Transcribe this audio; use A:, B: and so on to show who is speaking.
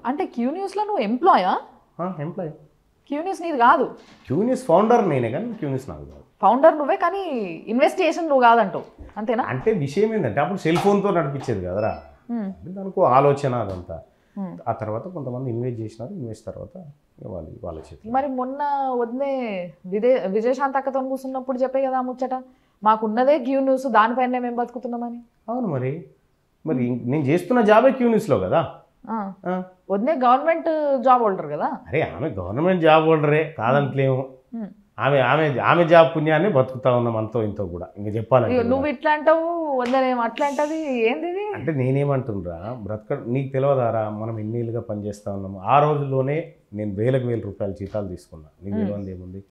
A: అంటే క్యూ న్యూస్లో నువ్వు ఎంప్లాయా
B: ఎంప్లాయ్
A: క్యూ న్యూస్ నీది కాదు
B: క్యూనిస్ ఫౌండర్ నేనే కానీ క్యూనిస్ నాకు కాదు
A: ఫౌండర్ నువ్వే కానీ ఇన్వెస్టిగేషన్ నువ్వు కాదంటావు అంతేనా
B: అంటే విషయం ఏంటంటే అప్పుడు సెల్ ఫోన్తో నడిపించేది కదరా
A: Hmm.
B: అంటే దానికి ఆలోచన అదంతా
A: Hmm.
B: ఆ తర్వాత కొంతమంది ఇన్వెస్ట్ చేసినారు ఇన్వెస్ట్ తర్వాత ఇక వాళ్ళు వాళ్ళ చేతి
A: మరి మొన్న వదిలే విదే విజయశాంత్ అక్కతో కూర్చున్నప్పుడు చెప్పే కదా ఆ ముచ్చట మాకున్నదే క్యూ న్యూస్ దానిపైన మేము బతుకుతున్నామని
B: అవును మరి మరి ఇం- నేను చేస్తున్న జాబే క్యూనిస్లో కదా
A: ఆ.
B: ఆ.
A: వదిలే గవర్నమెంట్ జాబ్ హోల్డర్ కదా
B: అరే ఆమె గవర్నమెంట్ జాబ్ హోల్డరే కాదంటలేము
A: Hmm.
B: ఆమె ఆమె ఆమె జాబ్ పుణ్యాన్ని బతుకుతా ఉన్నాం అంతో ఇంతో కూడా ఇంకా చెప్పాలంటే
A: ఇగో
B: కూడా.
A: నువ్వు ఇట్లా అంటావు వదిలేమో అట్లా అంటది ఏంది ఇది
B: అంటే నేనేమంటుండ్రా బ్రతక నీకు తెలియదారా మనం ఎన్నేళ్ళుగా పనిచేస్తా ఉన్నాము ఆ రోజుల్లోనే నేను వేలకు వేల రూపాయల జీతాలు తీసుకున్నా నీకు తెలియంది ఏముంది